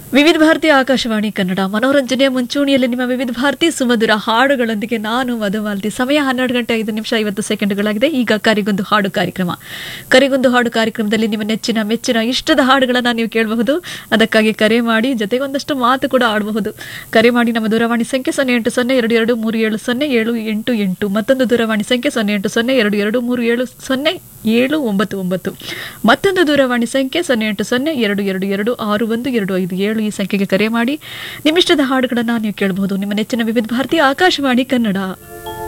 ವಿವಿಧ ಭಾರತಿ ಆಕಾಶವಾಣಿ ಕನ್ನಡ ಮನೋರಂಜನೆಯ ಮುಂಚೂಣಿಯಲ್ಲಿ ನಿಮ್ಮ ವಿವಿಧ ಭಾರತಿ ಸುಮಧುರ ಹಾಡುಗಳೊಂದಿಗೆ ನಾನು ಮಧುಮಾಲ್ತಿ ಸಮಯ ಹನ್ನೆರಡು ಗಂಟೆ ಐದು ನಿಮಿಷ ಐವತ್ತು ಸೆಕೆಂಡ್ಗಳಾಗಿದೆ ಈಗ ಕರಿಗೊಂದು ಹಾಡು ಕಾರ್ಯಕ್ರಮ ಕರಿಗೊಂದು ಹಾಡು ಕಾರ್ಯಕ್ರಮದಲ್ಲಿ ನಿಮ್ಮ ನೆಚ್ಚಿನ ಮೆಚ್ಚಿನ ಇಷ್ಟದ ಹಾಡುಗಳನ್ನು ನೀವು ಕೇಳಬಹುದು ಅದಕ್ಕಾಗಿ ಕರೆ ಮಾಡಿ ಜೊತೆಗೆ ಒಂದಷ್ಟು ಮಾತು ಕೂಡ ಆಡಬಹುದು ಕರೆ ಮಾಡಿ ನಮ್ಮ ದೂರವಾಣಿ ಸಂಖ್ಯೆ ಸೊನ್ನೆ ಎಂಟು ಸೊನ್ನೆ ಎರಡು ಎರಡು ಮೂರು ಏಳು ಸೊನ್ನೆ ಏಳು ಎಂಟು ಎಂಟು ಮತ್ತೊಂದು ದೂರವಾಣಿ ಸಂಖ್ಯೆ ಸೊನ್ನೆ ಎಂಟು ಸೊನ್ನೆ ಎರಡು ಎರಡು ಮೂರು ಏಳು ಸೊನ್ನೆ ಏಳು ಒಂಬತ್ತು ಒಂಬತ್ತು ಮತ್ತೊಂದು ದೂರವಾಣಿ ಸಂಖ್ಯೆ ಸೊನ್ನೆ ಎಂಟು ಸೊನ್ನೆ ಎರಡು ಎರಡು ಎರಡು ಆರು ಒಂದು ಎರಡು ಐದು ಏಳು ಈ ಸಂಖ್ಯೆಗೆ ಕರೆ ಮಾಡಿ ನಿಮ್ಮಿಷ್ಟದ ಹಾಡುಗಳನ್ನು ನೀವು ಕೇಳಬಹುದು ನಿಮ್ಮ ನೆಚ್ಚಿನ ವಿವಿಧ ಭಾರತಿ ಆಕಾಶವಾಣಿ ಕನ್ನಡ